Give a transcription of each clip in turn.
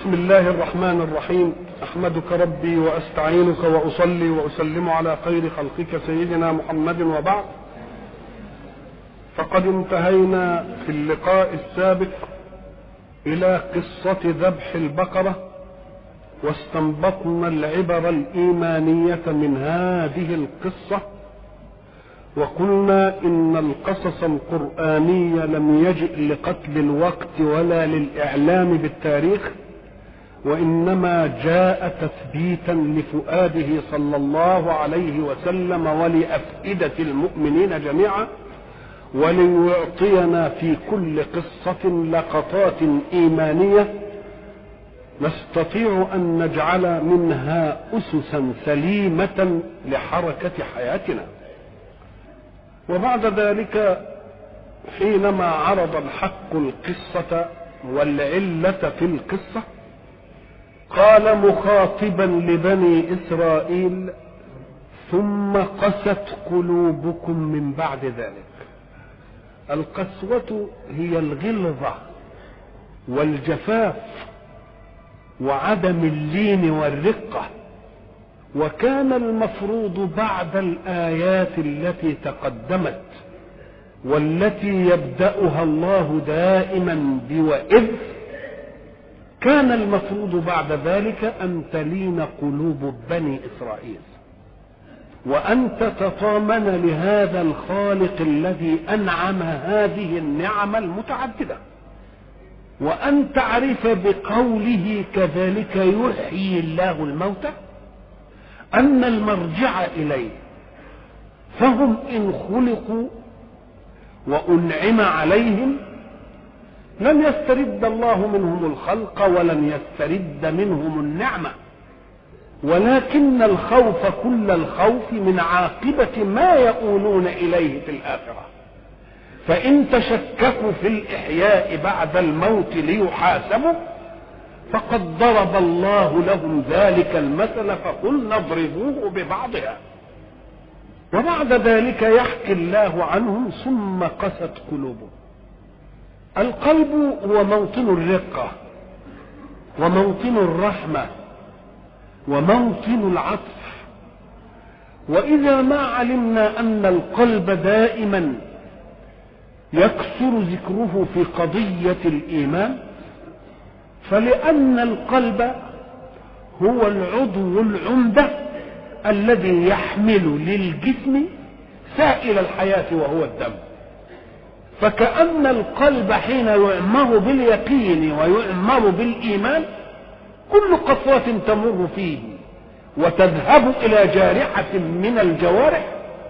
بسم الله الرحمن الرحيم احمدك ربي واستعينك واصلي واسلم على خير خلقك سيدنا محمد وبعد فقد انتهينا في اللقاء السابق الى قصه ذبح البقره واستنبطنا العبر الايمانيه من هذه القصه وقلنا ان القصص القراني لم يجئ لقتل الوقت ولا للاعلام بالتاريخ وانما جاء تثبيتا لفؤاده صلى الله عليه وسلم ولافئده المؤمنين جميعا وليعطينا في كل قصه لقطات ايمانيه نستطيع ان نجعل منها اسسا سليمه لحركه حياتنا وبعد ذلك حينما عرض الحق القصه والعله في القصه قال مخاطبا لبني اسرائيل ثم قست قلوبكم من بعد ذلك القسوه هي الغلظه والجفاف وعدم اللين والرقه وكان المفروض بعد الايات التي تقدمت والتي يبداها الله دائما بواذ كان المفروض بعد ذلك ان تلين قلوب بني اسرائيل وان تتطامن لهذا الخالق الذي انعم هذه النعم المتعدده وان تعرف بقوله كذلك يحيي الله الموتى ان المرجع اليه فهم ان خلقوا وانعم عليهم لن يسترد الله منهم الخلق ولن يسترد منهم النعمه ولكن الخوف كل الخوف من عاقبه ما يؤولون اليه في الاخره فان تشككوا في الاحياء بعد الموت ليحاسبوا فقد ضرب الله لهم ذلك المثل فقلنا اضربوه ببعضها وبعد ذلك يحكي الله عنهم ثم قست قلوبهم القلب هو موطن الرقة وموطن الرحمة وموطن العطف وإذا ما علمنا أن القلب دائما يكثر ذكره في قضية الإيمان فلأن القلب هو العضو العمدة الذي يحمل للجسم سائل الحياة وهو الدم فكأن القلب حين يؤمر باليقين ويؤمر بالإيمان كل قسوة تمر فيه وتذهب إلى جارحة من الجوارح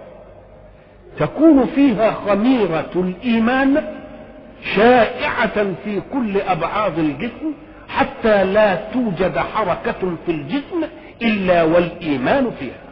تكون فيها خميرة الإيمان شائعة في كل أبعاد الجسم حتى لا توجد حركة في الجسم إلا والإيمان فيها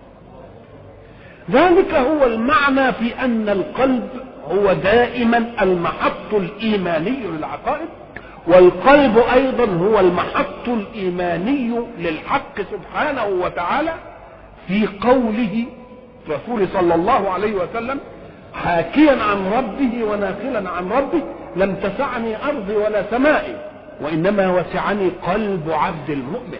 ذلك هو المعنى في أن القلب هو دائما المحط الإيماني للعقائد والقلب أيضا هو المحط الإيماني للحق سبحانه وتعالى في قوله رسول صلى الله عليه وسلم حاكيا عن ربه وناقلا عن ربه لم تسعني أرضي ولا سمائي وإنما وسعني قلب عبد المؤمن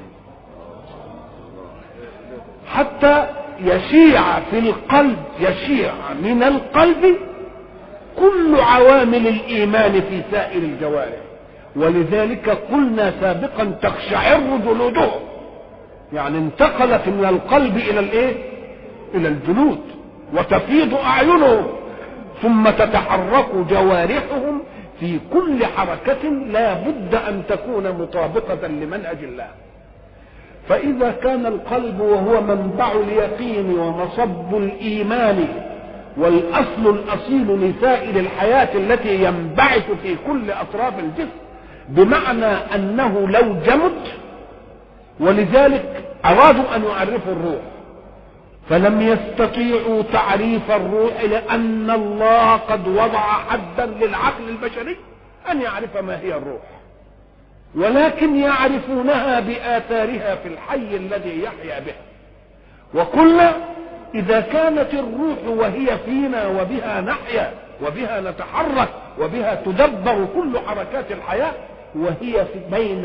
حتى يشيع في القلب يشيع من القلب كل عوامل الايمان في سائر الجوارح ولذلك قلنا سابقا تقشعر جلودهم يعني انتقلت من القلب الى الايه الى الجلود وتفيض اعينهم ثم تتحرك جوارحهم في كل حركة لا بد أن تكون مطابقة لمنهج الله فإذا كان القلب وهو منبع اليقين ومصب الإيمان والاصل الاصيل لسائر الحياه التي ينبعث في كل اطراف الجسم بمعنى انه لو جمد ولذلك ارادوا ان يعرفوا الروح فلم يستطيعوا تعريف الروح لان الله قد وضع حدا للعقل البشري ان يعرف ما هي الروح ولكن يعرفونها باثارها في الحي الذي يحيا بها وقلنا إذا كانت الروح وهي فينا وبها نحيا وبها نتحرك وبها تدبر كل حركات الحياة وهي في بين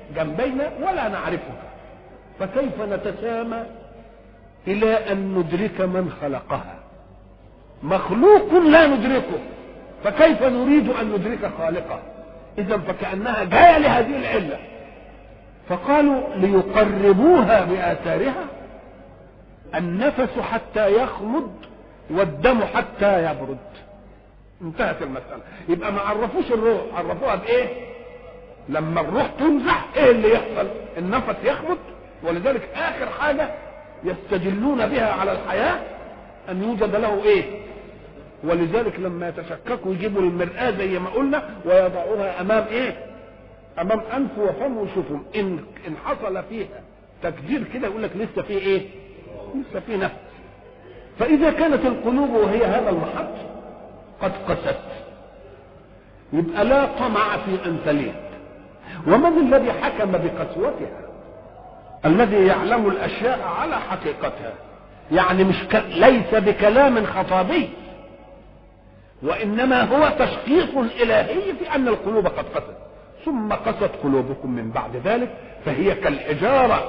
جنبينا ولا نعرفها فكيف نتسامى الى ان ندرك من خلقها مخلوق لا ندركه فكيف نريد ان ندرك خالقه اذا فكانها جايه لهذه العله فقالوا ليقربوها باثارها النفس حتى يخمد والدم حتى يبرد انتهت المسألة يبقى ما عرفوش الروح عرفوها بإيه لما الروح تنزح ايه اللي يحصل النفس يخمد ولذلك اخر حاجة يستدلون بها على الحياة ان يوجد له ايه ولذلك لما يتشككوا يجيبوا المرآة زي ما قلنا ويضعوها امام ايه امام انف وفم وشوفهم ان ان حصل فيها تكدير كده يقول لك لسه في ايه لسه في نفس فاذا كانت القلوب وهي هذا المحط قد قست يبقى لا طمع في ان تلين ومن الذي حكم بقسوتها الذي يعلم الاشياء على حقيقتها يعني مش ك... ليس بكلام خطابي وانما هو تشخيص الهي في ان القلوب قد قست ثم قست قلوبكم من بعد ذلك فهي كالحجاره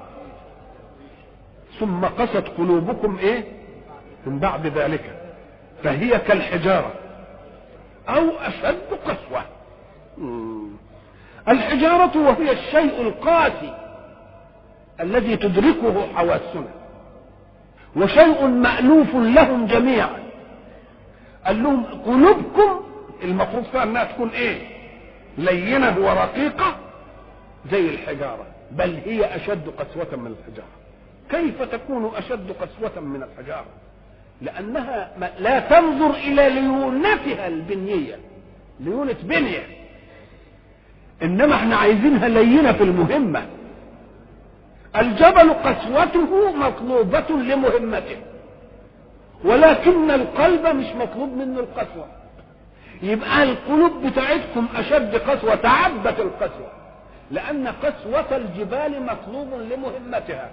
ثم قست قلوبكم ايه من بعد ذلك فهي كالحجاره او اشد قسوه الحجاره وهي الشيء القاسي الذي تدركه حواسنا وشيء مألوف لهم جميعا قال لهم قلوبكم المفروض فيها انها تكون ايه لينه ورقيقه زي الحجاره بل هي اشد قسوه من الحجاره كيف تكون اشد قسوه من الحجاره لانها لا تنظر الى ليونتها البنيه ليونه بنيه انما احنا عايزينها لينه في المهمه الجبل قسوته مطلوبة لمهمته ولكن القلب مش مطلوب منه القسوة يبقى القلوب بتاعتكم أشد قسوة تعبت القسوة لأن قسوة الجبال مطلوب لمهمتها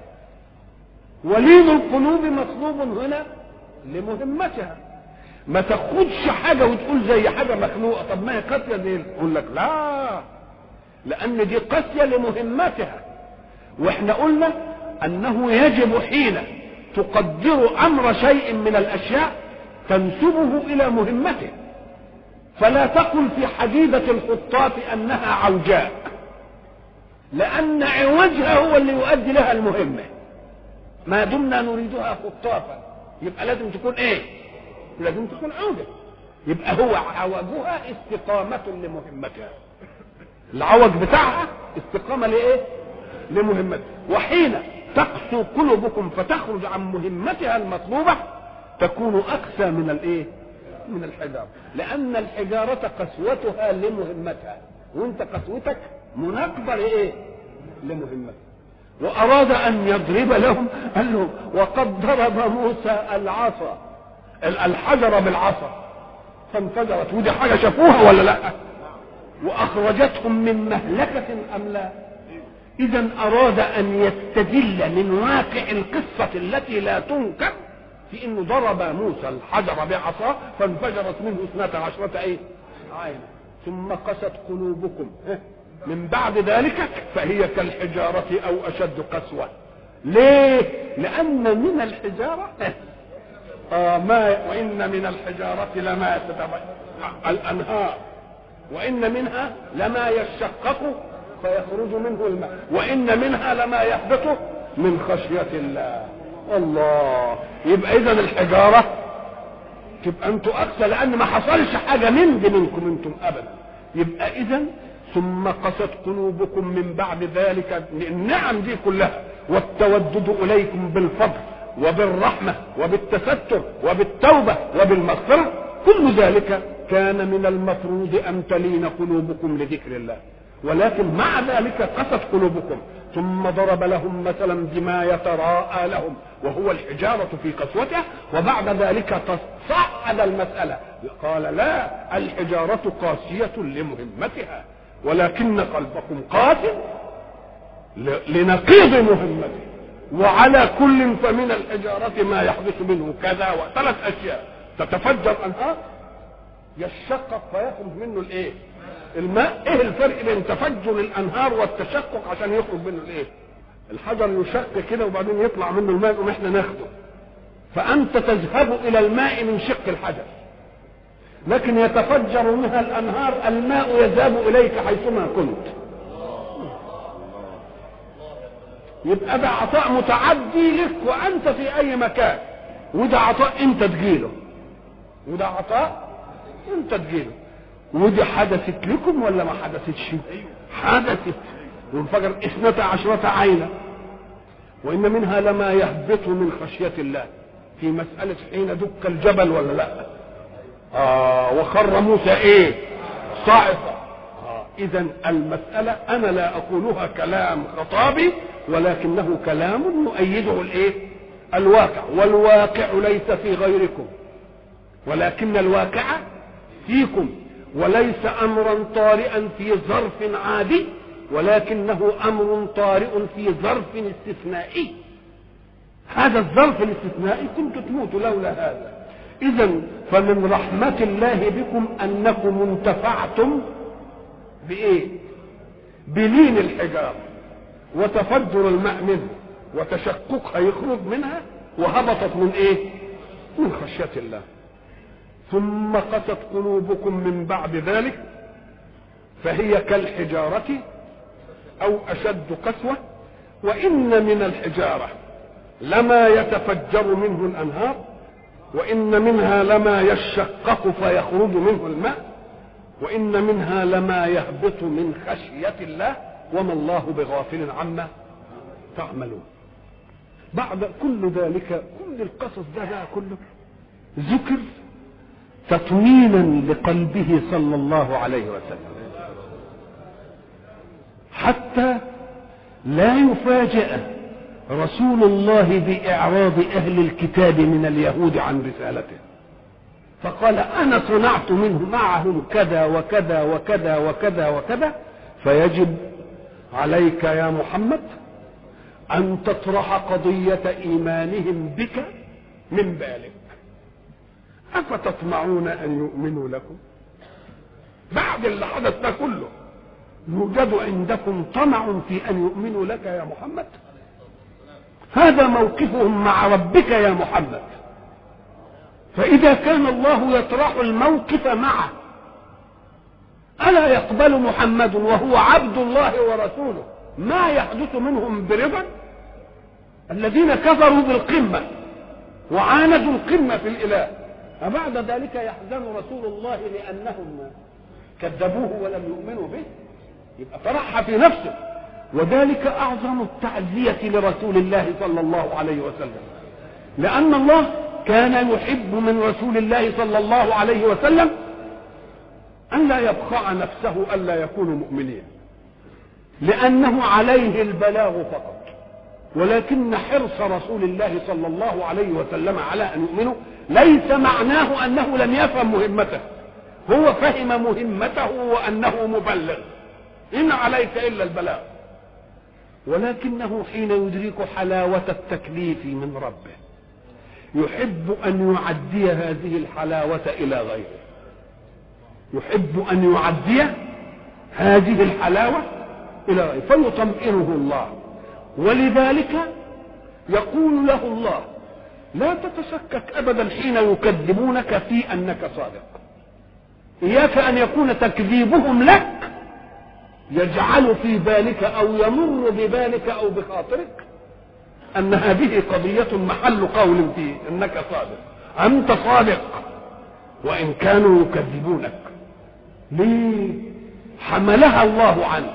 ولين القلوب مطلوب هنا لمهمتها ما تاخدش حاجة وتقول زي حاجة مخلوقة طب ما هي قاسية دي يقول لك لا لأن دي قاسية لمهمتها واحنا قلنا انه يجب حين تقدر امر شيء من الاشياء تنسبه الى مهمته فلا تقل في حديدة الخطاط انها عوجاء لان عوجها هو اللي يؤدي لها المهمة ما دمنا نريدها خطافا يبقى لازم تكون ايه لازم تكون عوجة يبقى هو عوجها استقامة لمهمتها العوج بتاعها استقامة لايه لمهمتها وحين تقسو قلوبكم فتخرج عن مهمتها المطلوبة تكون أقسى من الإيه؟ من الحجارة لأن الحجارة قسوتها لمهمتها وأنت قسوتك مناقضة لإيه؟ لمهمتها وأراد أن يضرب لهم قال لهم وقد ضرب موسى العصا الحجر بالعصا فانفجرت ودي حاجة شافوها ولا لا؟ وأخرجتهم من مهلكة أم لا؟ اذا اراد ان يستدل من واقع القصة التي لا تنكر في انه ضرب موسى الحجر بعصاه فانفجرت منه اثنتا عشرة ايه عين ثم قست قلوبكم من بعد ذلك فهي كالحجارة او اشد قسوة ليه لان من الحجارة آه ما وان من الحجارة لما تتبع الانهار وان منها لما يشقق فيخرج منه الماء وان منها لما يهبط من خشيه الله الله يبقى اذا الحجاره تبقى انتوا اقسى لان ما حصلش حاجه من دي منكم انتم ابدا يبقى اذا ثم قست قلوبكم من بعد ذلك النعم دي كلها والتودد اليكم بالفضل وبالرحمه وبالتستر وبالتوبه وبالمغفره كل ذلك كان من المفروض ان تلين قلوبكم لذكر الله ولكن مع ذلك قست قلوبكم ثم ضرب لهم مثلا بما يتراءى لهم وهو الحجارة في قسوته وبعد ذلك تصعد المسألة قال لا الحجارة قاسية لمهمتها ولكن قلبكم قاسي لنقيض مهمته وعلى كل فمن الحجارة ما يحدث منه كذا وثلاث أشياء تتفجر أنهار يشقق فيخرج منه الإيه؟ الماء ايه الفرق بين تفجر الانهار والتشقق عشان يخرج منه الايه الحجر يشق كده وبعدين يطلع منه الماء يقوم احنا ناخده فانت تذهب الى الماء من شق الحجر لكن يتفجر منها الانهار الماء يذهب اليك حيثما كنت يبقى ده عطاء متعدي لك وانت في اي مكان وده عطاء انت تجيله وده عطاء انت تجيله ودي حدثت لكم ولا ما حدثتش حدثت وانفجر اثنتا عشرة عينا وان منها لما يهبط من خشية الله في مسألة حين دك الجبل ولا لا آه وخر موسى ايه صاعقة آه اذا المسألة انا لا اقولها كلام خطابي ولكنه كلام يؤيده الايه الواقع والواقع ليس في غيركم ولكن الواقع فيكم وليس امرا طارئا في ظرف عادي ولكنه امر طارئ في ظرف استثنائي هذا الظرف الاستثنائي كنت تموت لولا هذا اذا فمن رحمه الله بكم انكم انتفعتم بايه بلين الحجاره وتفجر الماء منه وتشققها يخرج منها وهبطت من ايه من خشيه الله ثم قست قلوبكم من بعد ذلك فهي كالحجارة أو أشد قسوة وإن من الحجارة لما يتفجر منه الأنهار وإن منها لما يشقق فيخرج منه الماء وإن منها لما يهبط من خشية الله وما الله بغافل عما تعملون بعد كل ذلك كل القصص ده بقى كله ذكر تطمينا لقلبه صلى الله عليه وسلم حتى لا يفاجأ رسول الله بإعراض أهل الكتاب من اليهود عن رسالته فقال أنا صنعت منه معهم كذا وكذا وكذا وكذا وكذا فيجب عليك يا محمد أن تطرح قضية إيمانهم بك من بالك أفتطمعون أن يؤمنوا لكم بعد اللي حدث ده كله يوجد عندكم طمع في أن يؤمنوا لك يا محمد هذا موقفهم مع ربك يا محمد فإذا كان الله يطرح الموقف معه ألا يقبل محمد وهو عبد الله ورسوله ما يحدث منهم برضا الذين كفروا بالقمة وعاندوا القمة في الإله أبعد ذلك يحزن رسول الله لأنهم كذبوه ولم يؤمنوا به يبقى فرحها في نفسه وذلك أعظم التعزية لرسول الله صلى الله عليه وسلم لأن الله كان يحب من رسول الله صلى الله عليه وسلم أن لا يبخع نفسه ألا يكونوا مؤمنين لأنه عليه البلاغ فقط ولكن حرص رسول الله صلى الله عليه وسلم على أن يؤمنوا ليس معناه أنه لم يفهم مهمته هو فهم مهمته وأنه مبلغ إن عليك إلا البلاغ ولكنه حين يدرك حلاوة التكليف من ربه يحب أن يعدي هذه الحلاوة إلى غيره يحب أن يعدي هذه الحلاوة إلى غيره فيطمئنه الله ولذلك يقول له الله لا تتشكك أبدا حين يكذبونك في أنك صادق إياك أن يكون تكذيبهم لك يجعل في بالك أو يمر ببالك أو بخاطرك أن هذه قضية محل قول فيه أنك صادق أنت صادق وإن كانوا يكذبونك ليه حملها الله عنه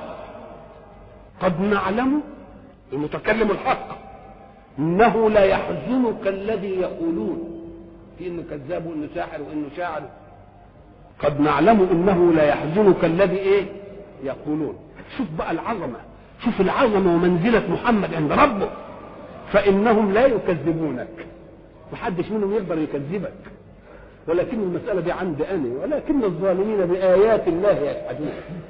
قد نعلم المتكلم الحق انه لا يحزنك الذي يقولون في انه كذاب وانه ساحر وانه شاعر قد نعلم انه لا يحزنك الذي ايه يقولون شوف بقى العظمه شوف العظمه ومنزله محمد عند ربه فانهم لا يكذبونك محدش منهم يقدر يكذبك ولكن المسألة دي عند أنا ولكن الظالمين بآيات الله يجحدون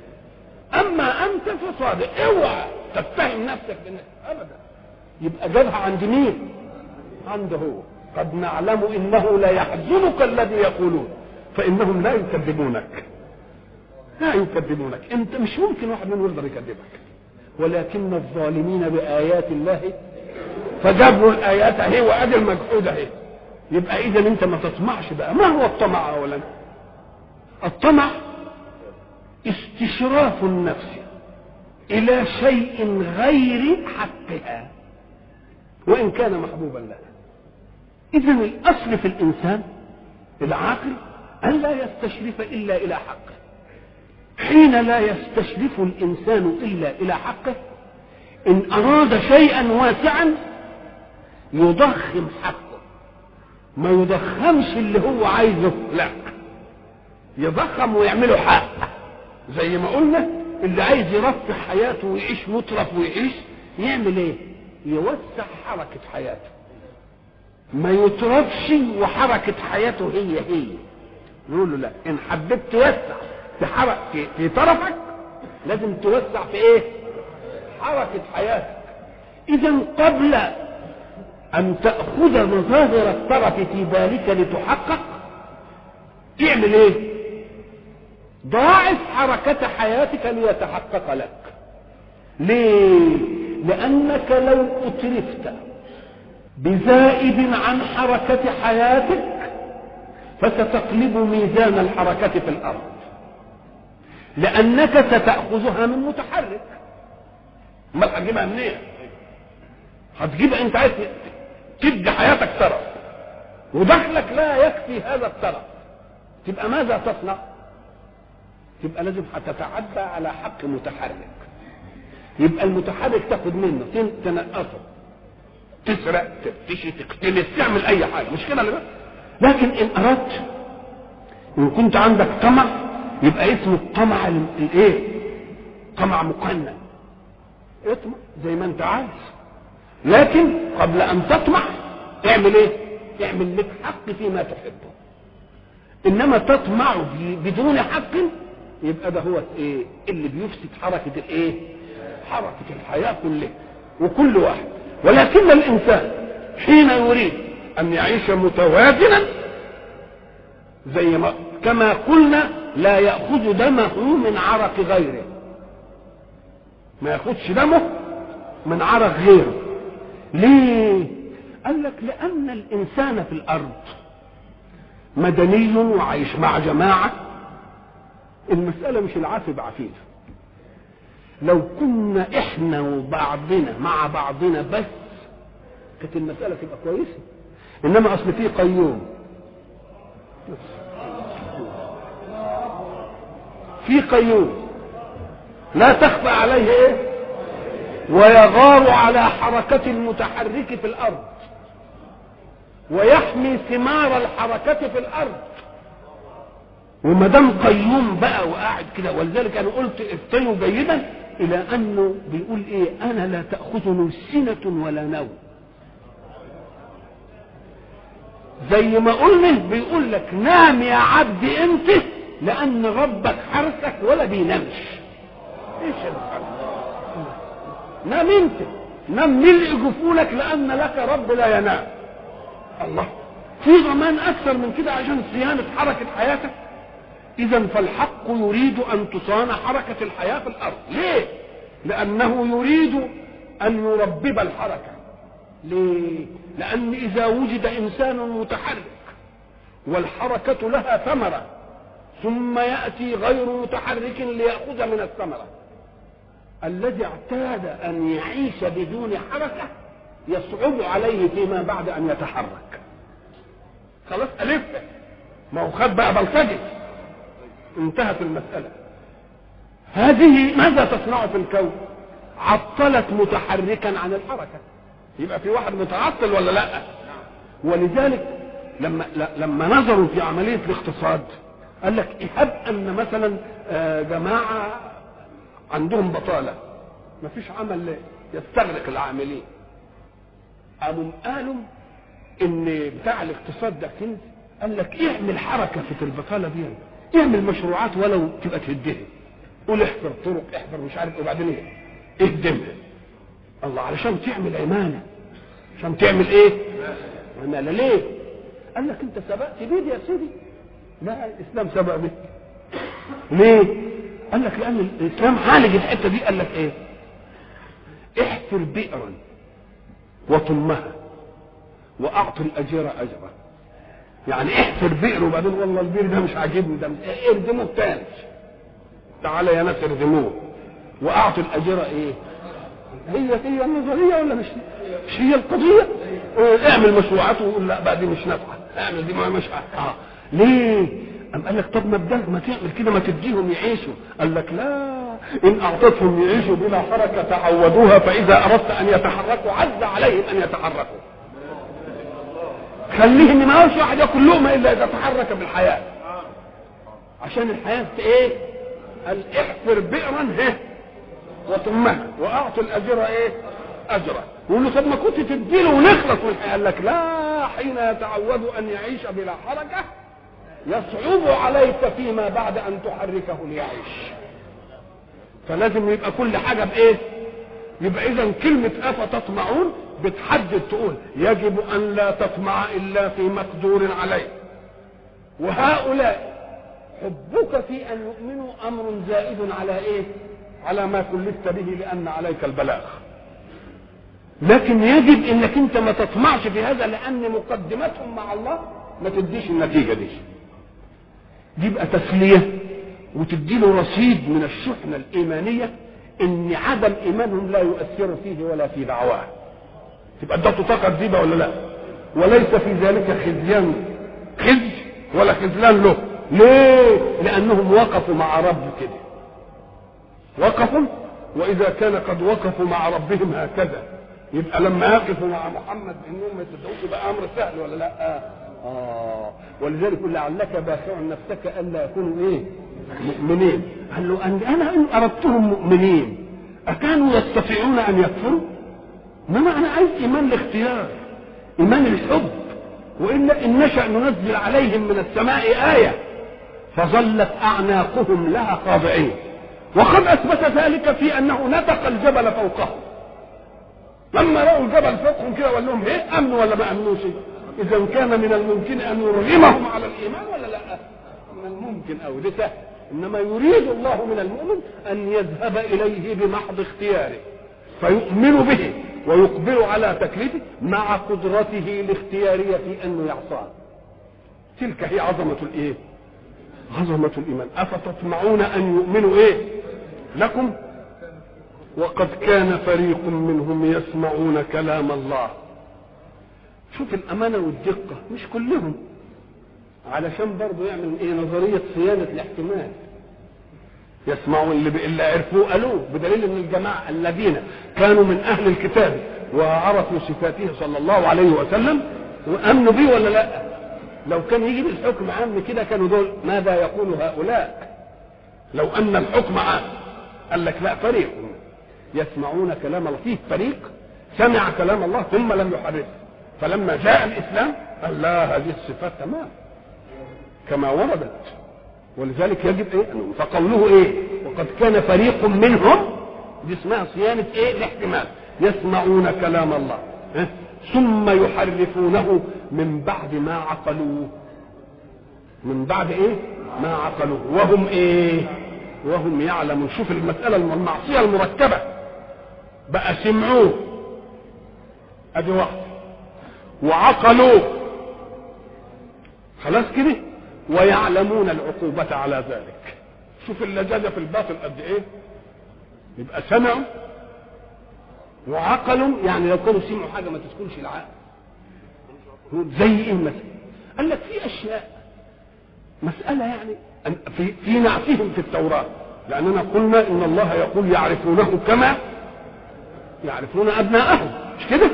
أما أنت فصادق اوعى تتهم نفسك بأنك أبدا يبقى جابها عند مين؟ عنده هو قد نعلم إنه لا يحزنك الذي يقولون فإنهم لا يكذبونك لا يكذبونك انت مش ممكن واحد منهم يقدر يكذبك ولكن الظالمين بآيات الله فجاب له الآيات اهي وأدي المجحود اهي يبقى إذا أنت ما تطمعش بقى ما هو الطمع أولا الطمع استشراف النفس إلى شيء غير حقها وإن كان محبوبا لها إذا الأصل في الإنسان العاقل أن لا يستشرف إلا إلى حقه حين لا يستشرف الإنسان إلا إلى حقه إن أراد شيئا واسعا يضخم حقه ما يضخمش اللي هو عايزه لا يضخم ويعمله حق زي ما قلنا اللي عايز يرفع حياته ويعيش مترف ويعيش يعمل ايه يوسع حركة حياته ما يترفش وحركة حياته هي هي نقول له لا ان حبيت توسع في حركة في, في طرفك لازم توسع في ايه حركة حياتك اذا قبل ان تأخذ مظاهر الطرف في ذلك لتحقق تعمل ايه ضاعف حركة حياتك ليتحقق لك ليه لأنك لو أترفت بزائد عن حركة حياتك فستقلب ميزان الحركة في الأرض لأنك ستأخذها من متحرك ما هتجيبها منين هتجيبها انت عايز تدي حياتك طرف ودخلك لا يكفي هذا الطرف تبقى ماذا تصنع تبقى لازم هتتعدى على حق متحرك يبقى المتحرك تاخد منه تنقصه تسرق تفتشي تقتلس تعمل اي حاجه مش كده ولا لكن ان اردت ان كنت عندك طمع يبقى اسمه الطمع الايه طمع مقنن اطمع زي ما انت عايز لكن قبل ان تطمع اعمل ايه اعمل لك حق فيما تحبه انما تطمع بدون حق يبقى ده هو ايه اللي بيفسد حركه الايه حركه الحياه كلها وكل واحد ولكن الانسان حين يريد ان يعيش متوازنا زي ما كما قلنا لا ياخذ دمه من عرق غيره ما ياخذش دمه من عرق غيره ليه قال لك لان الانسان في الارض مدني وعايش مع جماعه المساله مش العافي بعفيف لو كنا احنا وبعضنا مع بعضنا بس كانت المساله تبقى كويسه انما اصل في قيوم في قيوم لا تخفى عليه ايه ويغار على حركة المتحرك في الأرض ويحمي ثمار الحركة في الأرض وما دام قيوم بقى وقاعد كده ولذلك أنا قلت افتنوا جيدا إلى أنه بيقول إيه أنا لا تأخذني سنة ولا نوم زي ما قلنا بيقول لك نام يا عبد انت لان ربك حرسك ولا بينامش ايش الحرس نام انت نام ملء جفونك لان لك رب لا ينام الله في ضمان اكثر من كده عشان صيانه حركه حياتك اذا فالحق يريد ان تصان حركه الحياه في الارض ليه لانه يريد ان يربب الحركه ليه لان اذا وجد انسان متحرك والحركه لها ثمره ثم ياتي غير متحرك لياخذ من الثمره الذي اعتاد ان يعيش بدون حركه يصعب عليه فيما بعد ان يتحرك خلاص الف ما هو خد بقى بلطجي انتهت المساله هذه ماذا تصنع في الكون عطلت متحركا عن الحركه يبقى في واحد متعطل ولا لا ولذلك لما لما نظروا في عمليه الاقتصاد قال لك هب ان مثلا جماعه عندهم بطاله ما فيش عمل يستغرق العاملين قاموا قالوا ان بتاع الاقتصاد ده كنز قال لك اعمل حركه في البطاله دي اعمل مشروعات ولو تبقى تهدها قول احفر طرق احفر مش عارف وبعدين ايه اهدمها الله علشان تعمل عماله عشان تعمل ايه عماله ليه قال لك انت سبقت بيدي يا سيدي لا الاسلام سبق بك ليه قال لك لان الاسلام عالج الحته دي قال لك ايه احفر بئرا وطمها واعطي الاجير اجره يعني احفر بئر وبعدين والله البئر ده مش عاجبني ده إيه اردموه تاني تعالى يا ناس اردموه واعطوا الاجير ايه هي هي النظريه ولا مش مش هي القضيه اه اعمل مشروعات ويقول لا بقى دي مش نافعه اعمل دي ما مش اه ليه أم قال لك طب ما بدل ما تعمل كده ما تديهم يعيشوا قال لك لا إن أعطتهم يعيشوا بلا حركة تعودوها فإذا أردت أن يتحركوا عز عليهم أن يتحركوا خليه إن ما هوش واحد ياكل لقمة إلا إذا تحرك بالحياة عشان الحياة إيه؟ قال احفر بئرا هه وطمها وأعطوا الأجر إيه؟ أجره يقول له طب ما كنت تديله ونخلص من الحياة قال لك لا حين يتعود أن يعيش بلا حركة يصعب عليك فيما بعد ان تحركه ليعيش فلازم يبقى كل حاجه بايه يبقى اذا كلمه افتطمعون بتحدد تقول يجب ان لا تطمع الا في مقدور عليه وهؤلاء حبك في ان يؤمنوا امر زائد على ايه على ما كلفت به لان عليك البلاغ لكن يجب انك انت ما تطمعش في هذا لان مقدمتهم مع الله ما تديش النتيجه دي دي يبقى تسليه وتدي له رصيد من الشحنه الايمانيه ان عدم ايمانهم لا يؤثر فيه ولا في دعواه تبقى ادته طاقه جديده ولا لا وليس في ذلك خزيان خزي ولا خذلان له ليه لانهم وقفوا مع رب كده وقفوا واذا كان قد وقفوا مع ربهم هكذا يبقى لما يقفوا مع محمد انهم ما يصدقوش يبقى امر سهل ولا لا اه ولذلك يقول لعلك باخع نفسك الا يكونوا ايه مؤمنين قال له أن انا ان اردتهم مؤمنين اكانوا يستطيعون ان يكفروا انما انا عايز ايمان الاختيار ايمان الحب والا ان نشا ننزل عليهم من السماء ايه فظلت اعناقهم لها خاضعين وقد اثبت ذلك في انه نطق الجبل فوقهم لما راوا الجبل فوقهم كده وقال لهم ايه امنوا ولا ما امنوش اذا كان من الممكن ان يرغمهم على الايمان ولا لا من الممكن او ده سهل انما يريد الله من المؤمن ان يذهب اليه بمحض اختياره فيؤمن به ويقبل على تكليفه مع قدرته الاختياريه في انه يعصاه تلك هي عظمه الايه عظمه الايمان افتطمعون ان يؤمنوا ايه لكم وقد كان فريق منهم يسمعون كلام الله شوف الأمانة والدقة مش كلهم علشان برضه يعمل ايه نظرية صيانة الاحتمال يسمعوا اللي, اللي عرفوه قالوه بدليل ان الجماعة الذين كانوا من اهل الكتاب وعرفوا صفاته صلى الله عليه وسلم وامنوا به ولا لا لو كان يجي بالحكم عام كده كانوا دول ماذا يقول هؤلاء لو ان الحكم عام قال لك لا فريق يسمعون كلام الله فيه فريق سمع كلام الله ثم لم يحرفه فلما جاء الاسلام قال لا هذه الصفات تمام كما وردت ولذلك يجب ايه فقوله ايه وقد كان فريق منهم دي اسمها صيانه ايه الاحتمال يسمعون كلام الله إيه؟ ثم يحرفونه من بعد ما عقلوه من بعد ايه ما عقلوه وهم ايه وهم يعلمون شوف المسألة المعصية المركبة بقى سمعوه ادي واحد وعقلوه خلاص كده ويعلمون العقوبة على ذلك شوف اللجاجة في الباطل قد ايه يبقى سمعوا وعقلوا يعني لو كانوا سمعوا حاجة ما تسكنش العقل زي ايه مثلا قال لك في اشياء مسألة يعني في في نعتهم في التوراة لأننا قلنا إن الله يقول يعرفونه كما يعرفون أبناءهم مش كده؟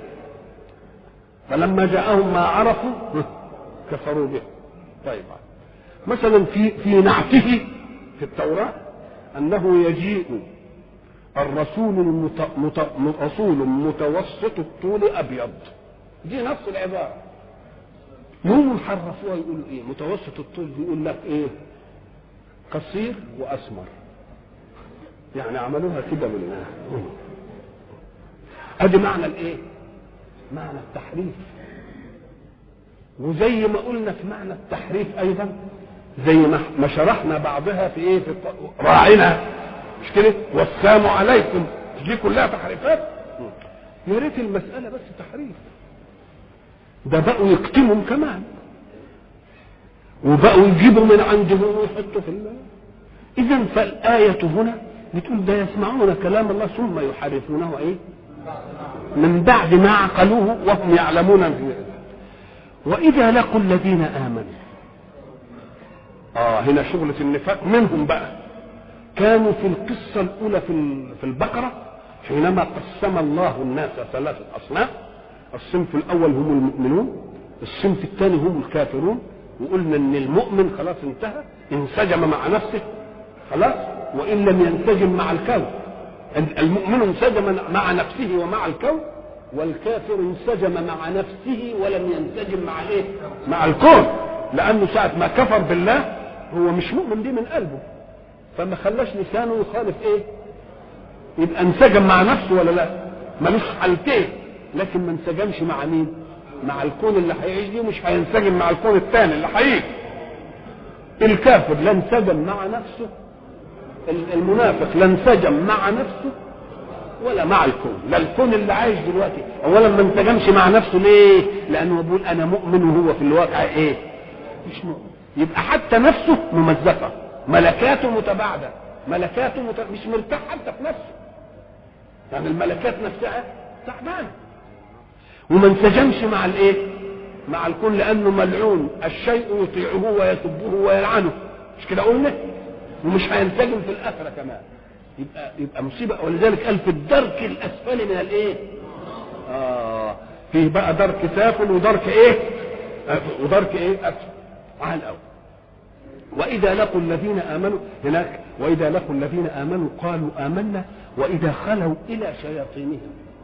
فلما جاءهم ما عرفوا كفروا به طيب مثلا في في نعته في التوراة أنه يجيء الرسول المت... مت... رسول متوسط الطول أبيض دي نفس العبارة يوم حرفوها يقولوا ايه متوسط الطول بيقول لك ايه قصير واسمر يعني عملوها كده من ادي معنى الايه معنى التحريف وزي ما قلنا في معنى التحريف ايضا زي ما ما شرحنا بعضها في ايه في راعنا مش كده والسلام عليكم دي كلها تحريفات يا ريت المساله بس تحريف ده بقوا يكتموا كمان وبقوا يجيبوا من عندهم ويحطوا في الله اذا فالايه هنا بتقول ده يسمعون كلام الله ثم يحرفونه ايه من بعد ما عقلوه وهم يعلمون في واذا لقوا الذين امنوا اه هنا شغلة النفاق منهم بقى كانوا في القصة الأولى في في البقرة حينما قسم الله الناس ثلاثة أصناف الصنف الأول هم المؤمنون الصنف الثاني هم الكافرون وقلنا ان المؤمن خلاص انتهى انسجم مع نفسه خلاص وان لم ينسجم مع الكون المؤمن انسجم مع نفسه ومع الكون والكافر انسجم مع نفسه ولم ينسجم مع ايه مع الكون لانه ساعه ما كفر بالله هو مش مؤمن بيه من قلبه فما خلاش لسانه يخالف ايه يبقى انسجم مع نفسه ولا لا ملوش حالتين لكن ما انسجمش مع مين مع الكون اللي هيعيش دي مش هينسجم مع الكون الثاني اللي هيجي الكافر لا انسجم مع نفسه المنافق لا انسجم مع نفسه ولا مع الكون لا الكون اللي عايش دلوقتي اولا ما انسجمش مع نفسه ليه لانه بيقول انا مؤمن وهو في الواقع ايه مش مؤمن يبقى حتى نفسه ممزقه ملكاته متباعده ملكاته مت... مش مرتاح حتى في نفسه يعني الملكات نفسها تعبانه وما انسجمش مع الايه مع الكون لانه ملعون الشيء يطيعه ويسبه ويلعنه مش كده قلنا ومش هينسجم في الاخره كمان يبقى يبقى مصيبه ولذلك قال في الدرك الاسفل من الايه اه فيه بقى درك سافل ودرك ايه ودرك ايه اسفل على الاول واذا لقوا الذين امنوا هناك واذا لقوا الذين امنوا قالوا امنا واذا خلوا الى شياطينهم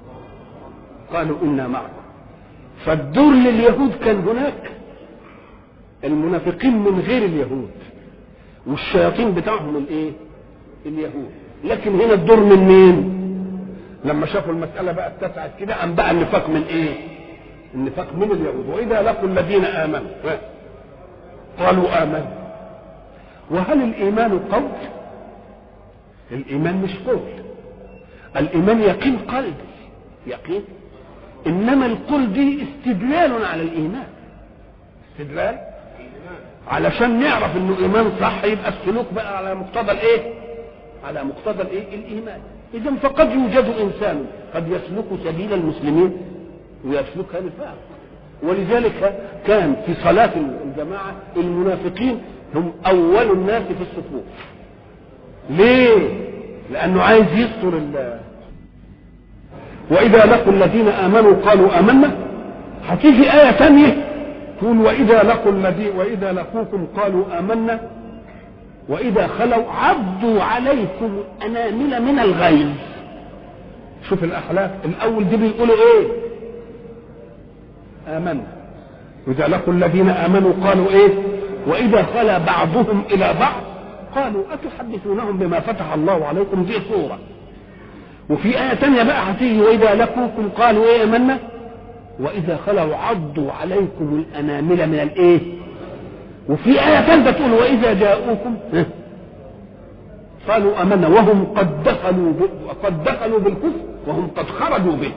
قالوا انا معكم فالدور لليهود كان هناك المنافقين من غير اليهود والشياطين بتاعهم الايه اليهود لكن هنا الدور من مين لما شافوا المسألة بقى اتسعت كده قام بقى النفاق من ايه النفاق من اليهود واذا لقوا الذين امنوا قالوا امنوا وهل الايمان قول الايمان مش قول الايمان يقين قلبي يقين انما القول دي استدلال على الايمان استدلال علشان نعرف انه ايمان صح يبقى السلوك بقى على مقتضى الايه على مقتضى الايه الايمان اذا فقد يوجد انسان قد يسلك سبيل المسلمين ويسلكها نفاق ولذلك كان في صلاة الجماعة المنافقين هم أول الناس في الصفوف ليه؟ لأنه عايز يستر الله وإذا لقوا الذين آمنوا قالوا آمنا هتيجي آية ثانية تقول وإذا لقوا الذي وإذا لقوكم قالوا آمنا وإذا خلوا عضوا عليكم أنامل من الغيظ شوف الأخلاق الأول دي بيقولوا إيه آمنا وإذا لقوا الذين آمنوا قالوا إيه وإذا خلا بعضهم إلى بعض قالوا أتحدثونهم بما فتح الله عليكم دي صورة وفي آية تانية بقى هتيجي وإذا لقوكم قالوا إيه آمنا وإذا خلوا عضوا عليكم الأنامل من الإيه وفي آية ثالثة تقول وإذا جاءوكم قالوا آمنا وهم قد دخلوا قد دخلوا بالكفر وهم قد خرجوا به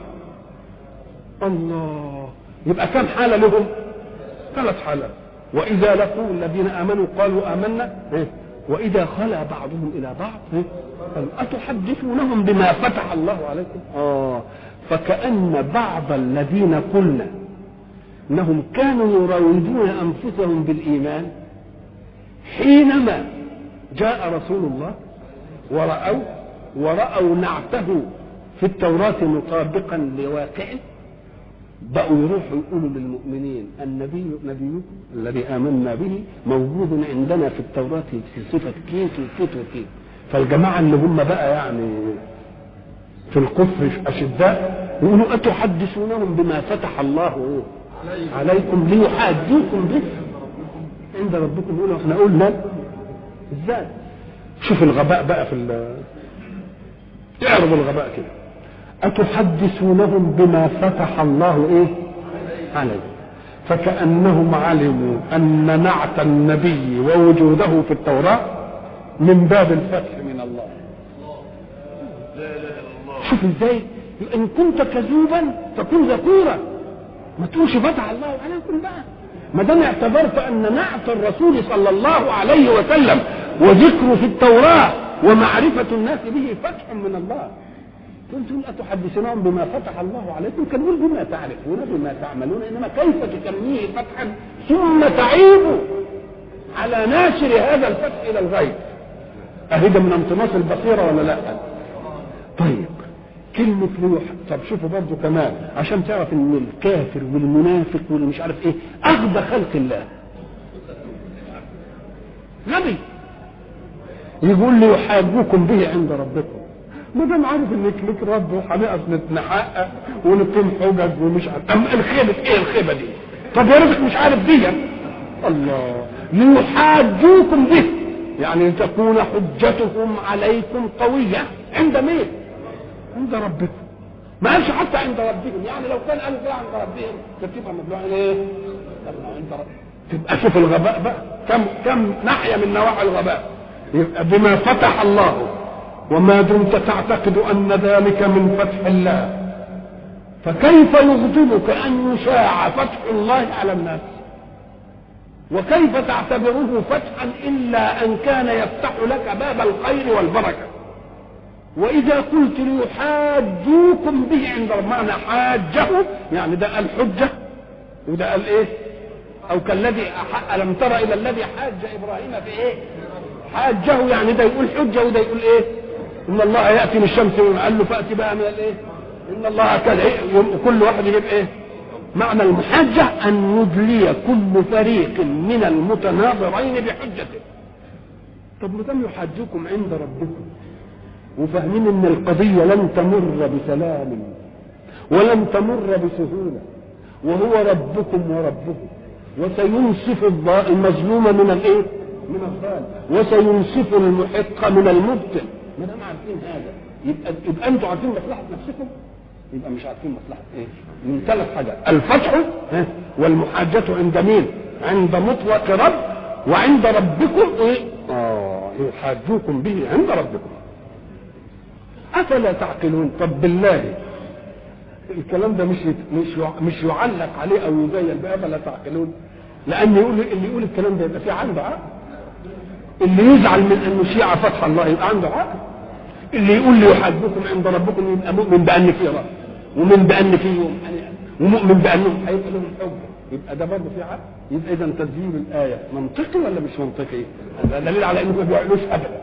الله يبقى كم حالة لهم ثلاث حالات وإذا لقوا الذين آمنوا قالوا آمنا وإذا خلا بعضهم إلى بعض قالوا أتحدثونهم بما فتح الله عليكم آه فكأن بعض الذين قلنا انهم كانوا يراودون انفسهم بالايمان حينما جاء رسول الله ورأوا ورأوا نعته في التوراة مطابقا لواقعه بقوا يروحوا يقولوا للمؤمنين النبي نبيكم الذي آمنا به موجود عندنا في التوراة في صفة كيت وكيت وكيت فالجماعة اللي هم بقى يعني في الكفر أشداء يقولوا أتحدثونهم بما فتح الله عليكم ليحاجوكم به عند ربكم يقولوا احنا قلنا ازاي شوف الغباء بقى في ال اعرض الغباء كده أتحدثونهم بما فتح الله ايه عليكم فكأنهم علموا أن نعت النبي ووجوده في التوراة من باب الفتح من الله شوف ازاي ان كنت كذوبا فكن ذكورا ما تقولش فتح الله عليكم بقى ما دام اعتبرت ان نعت الرسول صلى الله عليه وسلم وذكره في التوراه ومعرفه الناس به فتح من الله كنتم اتحدثونهم بما فتح الله عليكم كان يقول بما تعرفون بما تعملون انما كيف تسميه فتحا ثم تعيب على ناشر هذا الفتح الى الغيب اهدى من امتناص البصيره ولا لا طيب كلمة لوح طب شوفوا برضه كمان عشان تعرف ان الكافر والمنافق واللي مش عارف ايه اغبى خلق الله نبي يقول لي يحاجوكم به عند ربكم ما دام عارف انك لك رب وهنقف نتحقق ونقيم حجج ومش عارف أم الخيبة ايه الخيبة دي؟ طب يا ريتك مش عارف دي الله ليحاجوكم به يعني لتكون حجتهم عليكم قوية عند مين؟ عند ربكم ما قالش حتى عند ربهم يعني لو كان قالوا كده عند ربهم كانت تبقى مبلوعه ايه؟ عند ربهم تبقى شوف الغباء بقى كم كم ناحيه من نواحي الغباء يبقى بما فتح الله وما دمت تعتقد ان ذلك من فتح الله فكيف يغضبك ان يشاع فتح الله على الناس وكيف تعتبره فتحا الا ان كان يفتح لك باب الخير والبركه واذا قلت ليحاجوكم به عند معنى حاجه يعني ده قال حجه وده قال ايه او كالذي الم تر الى الذي حاج ابراهيم في ايه حاجه يعني ده يقول حجه وده يقول ايه ان الله ياتي بالشمس قال له فاتي بقى من الايه ان الله كذا إيه؟ كل واحد يجيب ايه معنى المحاجة أن يدلي كل فريق من المتناظرين بحجته طب ما دام يحاجوكم عند ربكم وفاهمين ان القضية لن تمر بسلام ولن تمر بسهولة وهو ربكم وربه وسينصف المظلوم من الايه؟ من الظالم وسينصف المحق من المبطل ما دام عارفين هذا يبقى يبقى انتوا عارفين مصلحة نفسكم يبقى مش عارفين مصلحة ايه؟ من ثلاث حاجات الفتح والمحاجة عند مين؟ عند مطلق رب وعند ربكم ايه؟ اه يحاجوكم به عند ربكم افلا تعقلون طب بالله الكلام ده مش مش مش يعلق عليه او يزين بافلا تعقلون لان يقول اللي يقول الكلام ده يبقى في عنده عقل اللي يزعل من ان الشيعة فتح الله يبقى عنده عقل اللي يقول لي يحاسبكم عند ربكم يبقى مؤمن بان في رب ومؤمن بان في يوم ومؤمن بانهم هيبقى لهم حجه يبقى ده برضه في عقل يبقى اذا تدبير الايه منطقي ولا مش منطقي؟ هذا دليل على انه ما بيعملوش ابدا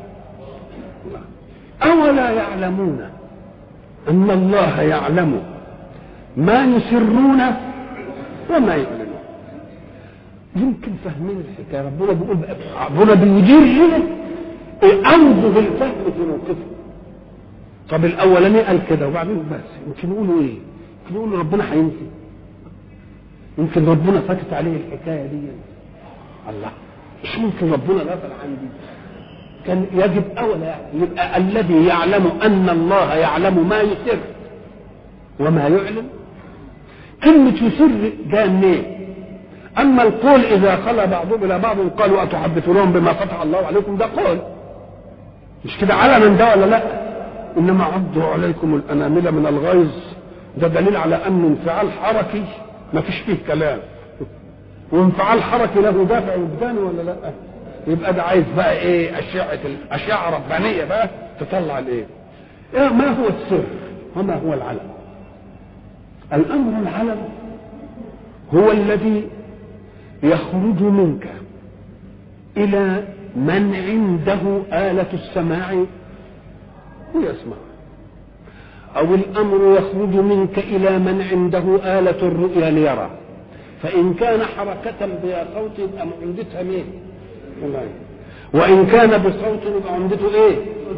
أولا يعلمون أن الله يعلم ما يسرون وما يعلنون يمكن فاهمين الحكايه ربنا بيقول ربنا بيدير لنا انظر الفهم في موقفه طب الاولاني قال كده وبعدين بس يمكن يقولوا ايه؟ يمكن يقولوا ربنا هينسي يمكن ربنا فاتت عليه الحكايه دي الله مش ممكن ربنا غفل عن دي كان يجب اولا يعني يبقى الذي يعلم ان الله يعلم ما يسر وما يعلن كلمة يسر ده منين؟ أما القول إذا خلى بعضهم إلى بعض قالوا أتحدثونهم بما فتح الله عليكم ده قول مش كده علنا ده ولا لا؟ إنما عضوا عليكم الأنامل من الغيظ ده دليل على أن انفعال حركي ما فيش فيه كلام وانفعال حركي له دافع وجداني ولا لا؟ يبقى ده عايز بقى ايه اشعه اشعه ربانيه بقى تطلع الايه إيه ما هو السر وما هو العلم الامر العلم هو الذي يخرج منك الى من عنده آلة السماع ويسمع أو الأمر يخرج منك إلى من عنده آلة الرؤيا ليرى فإن كان حركة بلا صوت يبقى عمدتها مين؟ وإن كان بصوت يبقى عمدته إيه؟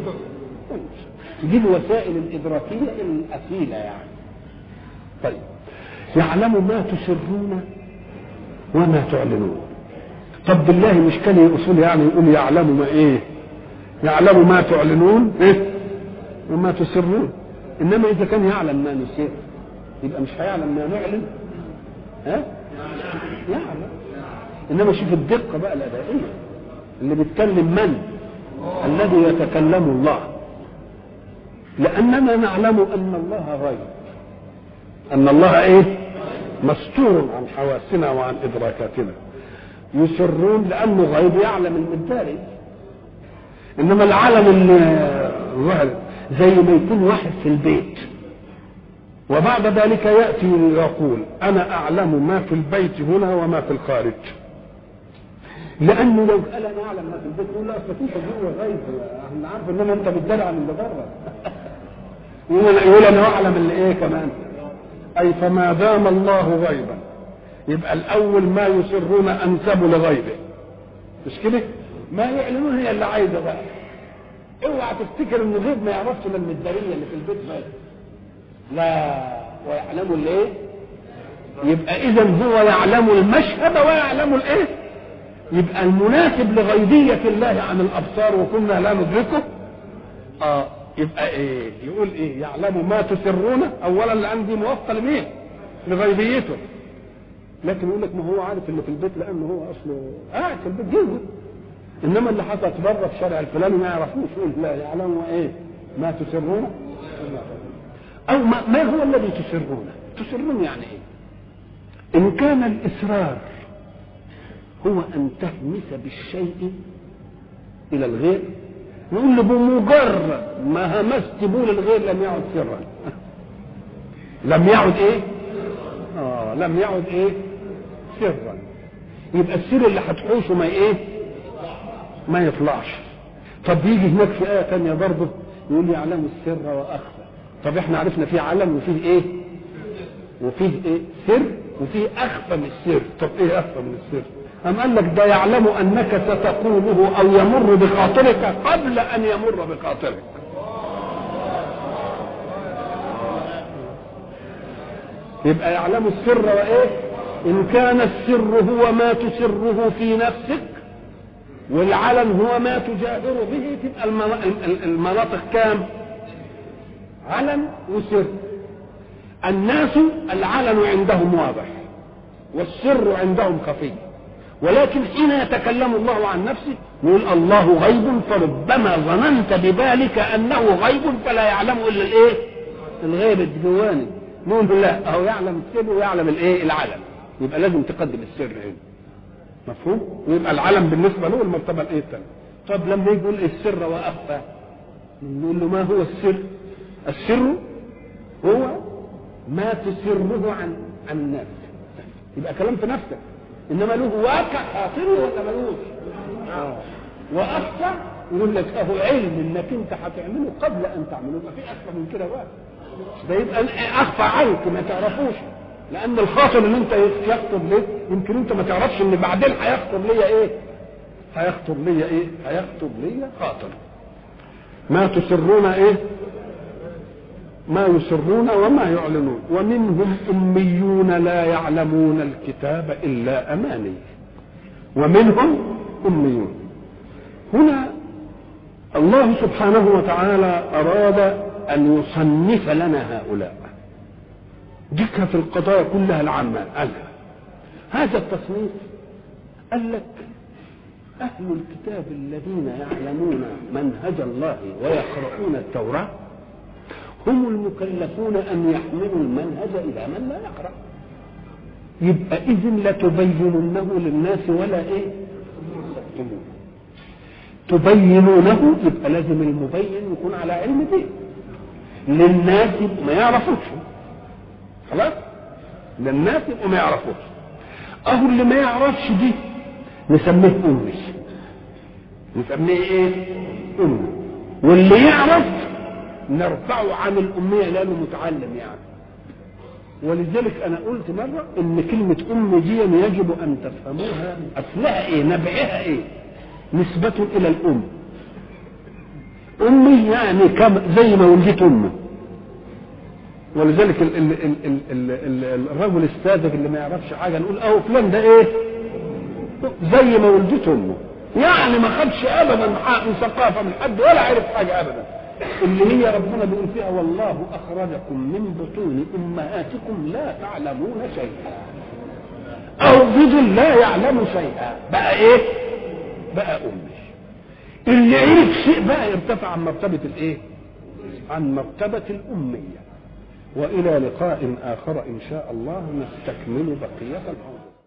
دي الوسائل الإدراكية الأصيلة يعني طيب يعلم ما تسرون وما تعلنون طب بالله مش كان اصول يعني يقول يعلم ما ايه يعلم ما تعلنون ايه وما تسرون انما اذا كان يعلم ما نسر يبقى مش هيعلم ما نعلن ها يعلم انما شوف الدقه بقى الادائيه اللي بيتكلم من الذي يتكلم الله لاننا نعلم ان الله غيب ان الله ايه مستور عن حواسنا وعن ادراكاتنا يسرون لانه غيب يعلم المداري انما العالم اللي ظهر زي ما يكون واحد في البيت وبعد ذلك ياتي يقول انا اعلم ما في البيت هنا وما في الخارج لانه لو قال انا اعلم ما في البيت يقول لا اصل في جوه غيب احنا عارف انما انت بتدلع عن اللي بره يقول يقول انا اعلم اللي ايه كمان اي فما دام الله غيبا يبقى الاول ما يسرون انسبوا لغيبه مش كده ما يعلنون هي اللي عايزه بقى اوعى تفتكر ان الغيب ما يعرفش الا المداريه اللي في البيت بس لا ويعلم الايه يبقى اذا هو يعلم المشهد ويعلم الايه يبقى المناسب لغيبية الله عن الأبصار وكنا لا ندركه آه يبقى إيه يقول إيه يعلم ما تسرون أولا لأن دي موافقة لمين لغيبيته لكن يقول لك ما هو عارف اللي في البيت لأنه هو أصله قاعد في البيت جوه إنما اللي حصلت بره في الشارع الفلاني ما يعرفوش يقول لا يعلم إيه ما تسرون أو ما, ما هو الذي تسرونه تسرون يعني إيه إن كان الإسرار هو أن تهمس بالشيء إلى الغير نقول له بمجرد ما همست بول الغير لم يعد سرا لم يعد ايه اه لم يعد ايه سرا يبقى السر اللي هتحوشه ما ايه ما يطلعش طب يجي هناك في آية تانية برضه يقول يعلم السر وأخفى طب احنا عرفنا فيه علم وفيه ايه وفيه ايه سر وفيه أخفى من السر طب ايه أخفى من السر أم قال لك ده يعلم أنك ستقوله أو يمر بخاطرك قبل أن يمر بخاطرك يبقى يعلم السر وإيه إن كان السر هو ما تسره في نفسك والعلن هو ما تجاهر به تبقى المناطق كام علن وسر الناس العلن عندهم واضح والسر عندهم خفي ولكن حين يتكلم الله عن نفسه يقول الله غيب فربما ظننت بذلك انه غيب فلا يعلم الا الايه؟ الغيب الديواني نقول لا اهو يعلم السر ويعلم الايه؟ العلم يبقى لازم تقدم السر هنا مفهوم؟ ويبقى العلم بالنسبه له المرتبه الايه الثانيه طب لما يجي يقول السر واخفى نقول له ما هو السر؟ السر هو ما تسره عن عن الناس يبقى كلام في نفسك انما له واقع خاطري ولا ملوش آه. واخفى يقول لك اهو علم انك انت هتعمله قبل ان تعمله يبقى في اخفى من كده بقى ده يبقى اخفى عنك ما تعرفوش لان الخاطر اللي انت يخطر ليه يمكن انت ما تعرفش ان بعدين هيخطر ليا ايه هيخطر ليا ايه هيخطر ليا خاطر ما تسرون ايه ما يسرون وما يعلنون ومنهم أميون لا يعلمون الكتاب إلا أماني ومنهم أميون هنا الله سبحانه وتعالى أراد أن يصنف لنا هؤلاء ذكر في القضايا كلها العامة قالها هذا التصنيف قال لك أهل الكتاب الذين يعلمون منهج الله ويقرؤون التوراة هم المكلفون ان يحملوا المنهج الى من لا يقرا يبقى اذن لتبيننه للناس ولا ايه تبينونه يبقى لازم المبين يكون على علم به للناس ما يعرفوش خلاص للناس ما يعرفوش اهو اللي ما يعرفش دي نسميه امي نسميه ايه امي واللي يعرف نرفعه عن الأمية لأنه متعلم يعني ولذلك أنا قلت مرة إن كلمة أم دي يجب أن تفهموها أصلها إيه نبعها إيه نسبة إلى الأم أمي يعني كم زي ما ولدت أمه ولذلك ال ال ال ال ال ال الرجل الساذج اللي ما يعرفش حاجة نقول أهو فلان ده إيه زي ما ولدت أمه يعني ما خدش أبدا من ثقافة من حد ولا عرف حاجة أبدا اللي هي ربنا بيقول فيها والله اخرجكم من بطون امهاتكم لا تعلمون شيئا او رجل لا يعلم شيئا بقى ايه بقى امي اللي عرف شيء بقى يرتفع عن مرتبه الايه عن مرتبه الاميه والى لقاء اخر ان شاء الله نستكمل بقيه الامر